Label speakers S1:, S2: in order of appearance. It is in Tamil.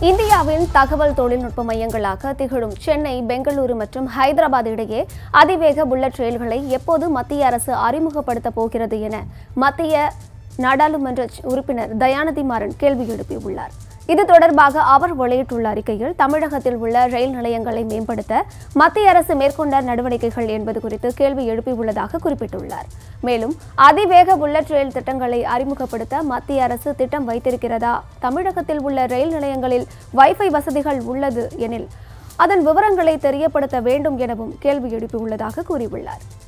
S1: இந்தியாவின் தகவல் தொழில்நுட்ப மையங்களாக திகழும் சென்னை பெங்களூரு மற்றும் ஹைதராபாத் இடையே அதிவேக புல்லட் ரயில்களை எப்போது மத்திய அரசு அறிமுகப்படுத்தப் போகிறது என மத்திய நாடாளுமன்ற உறுப்பினர் தயாநிதி மாறன் கேள்வி எழுப்பியுள்ளார் இது தொடர்பாக அவர் வெளியிட்டுள்ள அறிக்கையில் தமிழகத்தில் உள்ள ரயில் நிலையங்களை மேம்படுத்த மத்திய அரசு மேற்கொண்ட நடவடிக்கைகள் என்பது குறித்து கேள்வி எழுப்பியுள்ளதாக குறிப்பிட்டுள்ளார் மேலும் அதிவேக புல்லட் ரயில் திட்டங்களை அறிமுகப்படுத்த மத்திய அரசு திட்டம் வைத்திருக்கிறதா தமிழகத்தில் உள்ள ரயில் நிலையங்களில் வைஃபை வசதிகள் உள்ளது எனில் அதன் விவரங்களை தெரியப்படுத்த வேண்டும் எனவும் கேள்வி எழுப்பியுள்ளதாக கூறியுள்ளார்